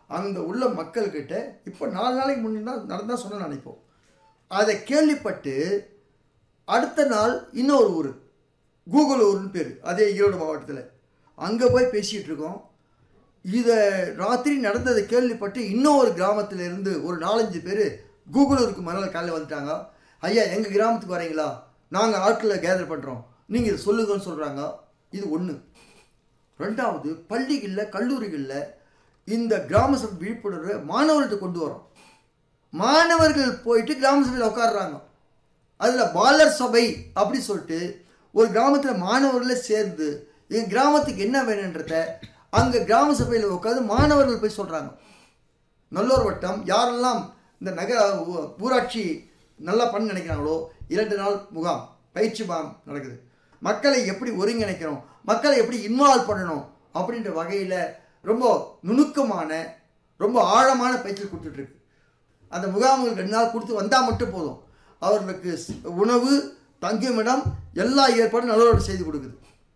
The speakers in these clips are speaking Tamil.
அந்த உள்ள மக்கள்கிட்ட இப்போ நாலு நாளைக்கு முன்னாடி தான் நடந்தா சொன்ன நினைப்போம் அதை கேள்விப்பட்டு அடுத்த நாள் இன்னொரு ஊர் கூகுள் ஊர்னு பேர் அதே ஈரோடு மாவட்டத்தில் அங்கே போய் பேசிகிட்டு இருக்கோம் இதை ராத்திரி நடந்ததை கேள்விப்பட்டு இன்னொரு கிராமத்துல இருந்து ஒரு நாலஞ்சு பேர் கூகுளூருக்கு மறுநாள் காலையில் வந்துட்டாங்க ஐயா எங்கள் கிராமத்துக்கு வரீங்களா நாங்கள் ஆட்களை கேதர் பண்ணுறோம் நீங்கள் இதை சொல்லுங்கன்னு சொல்கிறாங்க இது ஒன்று ரெண்டாவது பள்ளிகளில் கல்லூரிகளில் இந்த கிராம சபை விழிப்புணர்வை மாணவர்கள்ட்ட கொண்டு வரோம் மாணவர்கள் போயிட்டு கிராம சபையில் உட்காடுறாங்க அதில் பாலர் சபை அப்படி சொல்லிட்டு ஒரு கிராமத்தில் மாணவர்களே சேர்ந்து எங்கள் கிராமத்துக்கு என்ன வேணுன்றத அங்கே கிராம சபையில் உட்காந்து மாணவர்கள் போய் சொல்கிறாங்க நல்லோர் வட்டம் யாரெல்லாம் இந்த நகர ஊ- ஊராட்சி நல்லா பண்ண நினைக்கிறாங்களோ இரண்டு நாள் முகாம் பயிற்சி முகாம் நடக்குது மக்களை எப்படி ஒருங்கிணைக்கணும் மக்களை எப்படி இன்வால்வ் பண்ணணும் அப்படின்ற வகையில் ரொம்ப நுணுக்கமான ரொம்ப ஆழமான பயிற்சி கொடுத்துட்ருக்கு அந்த முகாம்கள் ரெண்டு நாள் கொடுத்து வந்தால் மட்டும் போதும் அவர்களுக்கு ஸ்- உணவு தங்குமிடம் எல்லா ஏற்பாடும் நல்லோடு செய்து கொடுக்குது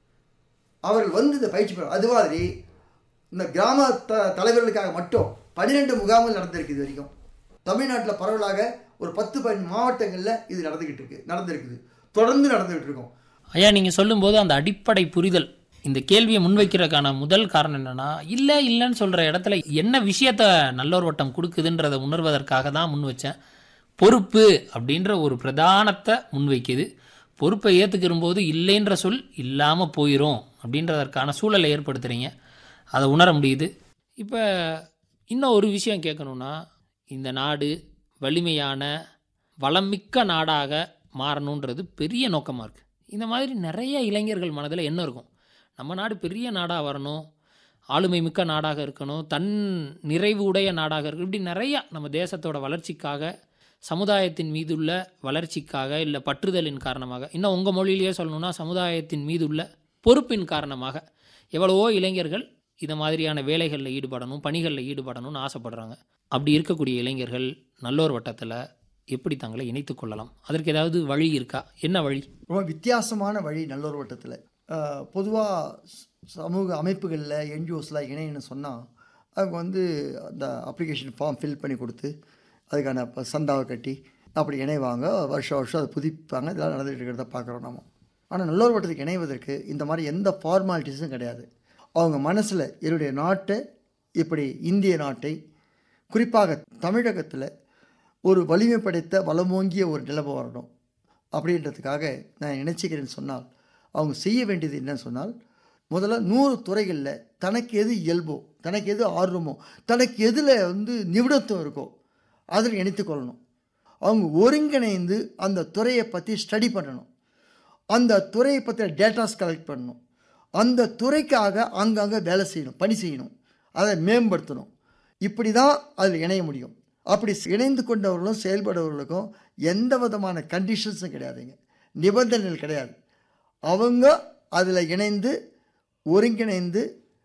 அவர்கள் வந்து இந்த பயிற்சி பெற அது மாதிரி இந்த கிராம த தலைவர்களுக்காக மட்டும் பன்னிரெண்டு முகாம்கள் நடந்திருக்கு இது வரைக்கும் தமிழ்நாட்டில் பரவலாக ஒரு பத்து பதினஞ்சு மாவட்டங்களில் இது நடந்துக்கிட்டு இருக்கு நடந்திருக்குது தொடர்ந்து நடந்துகிட்டு இருக்கோம் ஐயா நீங்கள் சொல்லும்போது அந்த அடிப்படை புரிதல் இந்த கேள்வியை முன்வைக்கிறதுக்கான முதல் காரணம் என்னன்னா இல்லை இல்லைன்னு சொல்கிற இடத்துல என்ன விஷயத்த நல்லோர் வட்டம் கொடுக்குதுன்றதை உணர்வதற்காக தான் முன் வச்சேன் பொறுப்பு அப்படின்ற ஒரு பிரதானத்தை முன்வைக்குது பொறுப்பை ஏற்றுக்கிறும்போது இல்லைன்ற சொல் இல்லாமல் போயிடும் அப்படின்றதற்கான சூழலை ஏற்படுத்துகிறீங்க அதை உணர முடியுது இப்போ இன்னும் ஒரு விஷயம் கேட்கணுன்னா இந்த நாடு வலிமையான வளமிக்க நாடாக மாறணுன்றது பெரிய நோக்கமாக இருக்குது இந்த மாதிரி நிறைய இளைஞர்கள் மனதில் என்ன இருக்கும் நம்ம நாடு பெரிய நாடாக வரணும் ஆளுமை மிக்க நாடாக இருக்கணும் தன் நிறைவு உடைய நாடாக இருக்கணும் இப்படி நிறையா நம்ம தேசத்தோட வளர்ச்சிக்காக சமுதாயத்தின் மீதுள்ள வளர்ச்சிக்காக இல்லை பற்றுதலின் காரணமாக இன்னும் உங்கள் மொழியிலேயே சொல்லணும்னா சமுதாயத்தின் மீதுள்ள பொறுப்பின் காரணமாக எவ்வளவோ இளைஞர்கள் இதை மாதிரியான வேலைகளில் ஈடுபடணும் பணிகளில் ஈடுபடணும்னு ஆசைப்படுறாங்க அப்படி இருக்கக்கூடிய இளைஞர்கள் நல்லோர் வட்டத்தில் எப்படி தங்களை இணைத்துக் கொள்ளலாம் அதற்கு ஏதாவது வழி இருக்கா என்ன வழி ரொம்ப வித்தியாசமான வழி நல்லோர் வட்டத்தில் பொதுவாக சமூக அமைப்புகளில் என்ஜிஓஸ்லாம் இணையன்னு சொன்னால் அவங்க வந்து அந்த அப்ளிகேஷன் ஃபார்ம் ஃபில் பண்ணி கொடுத்து அதுக்கான ப- சந்தாவை கட்டி அப்படி இணைவாங்க வருஷம் வருஷம் அதை புதுப்பிப்பாங்க இதெல்லாம் நடந்துகிட்டு இருக்கிறத பார்க்குறோம் நம்ம ஆனால் நல்லோர் வட்டத்துக்கு இணைவதற்கு இந்த மாதிரி எந்த ஃபார்மாலிட்டிஸும் கிடையாது அவங்க மனசில் என்னுடைய நாட்டை இப்படி இந்திய நாட்டை குறிப்பாக தமிழகத்தில் ஒரு வலிமை படைத்த வளமோங்கிய ஒரு நிலைமை வரணும் அப்படின்றதுக்காக நான் நினைச்சுக்கிறேன்னு சொன்னால் அவங்க செய்ய வேண்டியது என்னன்னு சொன்னால் முதல்ல நூறு துறைகளில் தனக்கு எது இயல்போ தனக்கு எது ஆர்வமோ தனக்கு எதில் வந்து நிபுணத்துவம் இருக்கோ அதில் இணைத்து கொள்ளணும் அவங்க ஒருங்கிணைந்து அந்த துறையை பற்றி ஸ்டடி பண்ணணும் அந்த துறையை பற்றின டேட்டாஸ் கலெக்ட் பண்ணணும் அந்த துறைக்காக அங்கங்கே வேலை செய்யணும் பணி செய்யணும் அதை மேம்படுத்தணும் இப்படி தான் அதில் இணைய முடியும் அப்படி இணைந்து கொண்டவர்களும் செயல்படுறவர்களுக்கும் எந்த விதமான கண்டிஷன்ஸும் கிடையாதுங்க நிபந்தனைகள் கிடையாது அவங்க அதில் இணைந்து ஒருங்கிணைந்து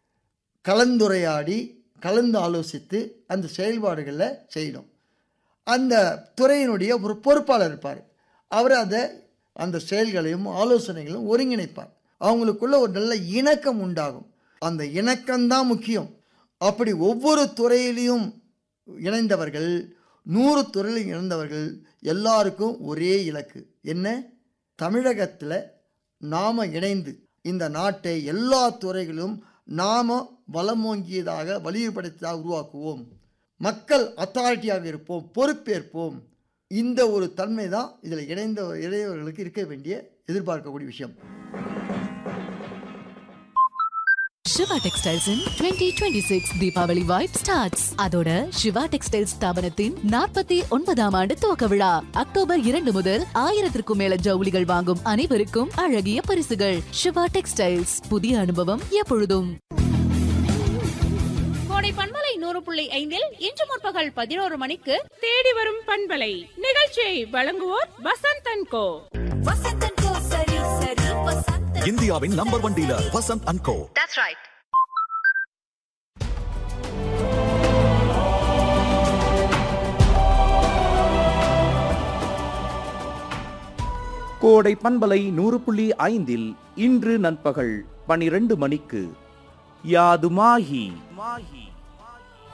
கலந்துரையாடி கலந்து ஆலோசித்து அந்த செயல்பாடுகளில் செய்யணும் அந்த துறையினுடைய ஒரு பொறுப்பாளர் இருப்பார் அவர் அதை அந்த செயல்களையும் ஆலோசனைகளையும் ஒருங்கிணைப்பார் அவங்களுக்குள்ள ஒரு நல்ல இணக்கம் உண்டாகும் அந்த இணக்கம்தான் முக்கியம் அப்படி ஒவ்வொரு துறையிலையும் இணைந்தவர்கள் நூறு துறையிலும் இணைந்தவர்கள் எல்லாருக்கும் ஒரே இலக்கு என்ன தமிழகத்தில் நாம் இணைந்து இந்த நாட்டை எல்லா துறைகளிலும் நாம் வளமோங்கியதாக வலியுறுப்படுத்ததாக உருவாக்குவோம் மக்கள் அத்தாரிட்டியாக இருப்போம் பொறுப்பேற்போம் இந்த ஒரு தன்மை தான் இதில் இணைந்த இளையவர்களுக்கு இருக்க வேண்டிய எதிர்பார்க்கக்கூடிய விஷயம் Siva textiles in 2026 Deepavali vibe starts அதோட சிவா டெக்ஸ்டைல்ஸ் ஸ்தாபனத்தின் நாற்பத்தி ஒன்பதாம் ஆண்டு துவக்க விழா அக்டோபர் இரண்டு முதல் ஆயிரத்திற்கும் மேல ஜவுளிகள் வாங்கும் அனைவருக்கும் அழகிய பரிசுகள் சிவா டெக்ஸ்டைல்ஸ் புதிய அனுபவம் எப்பொழுதும் கோடை பண்பலை நூறு புள்ளி ஐந்தில் இன்று முற்பகல் பதினோரு மணிக்கு தேடி வரும் பண்பலை நிகழ்ச்சியை வழங்குவோர் வசந்த் அண்ட் கோ இந்தியாவின் number one dealer Vasanth and Co கோடை பண்பலை நூறு புள்ளி ஐந்தில் இன்று நண்பகல் பனிரெண்டு மணிக்கு யாதுமாகி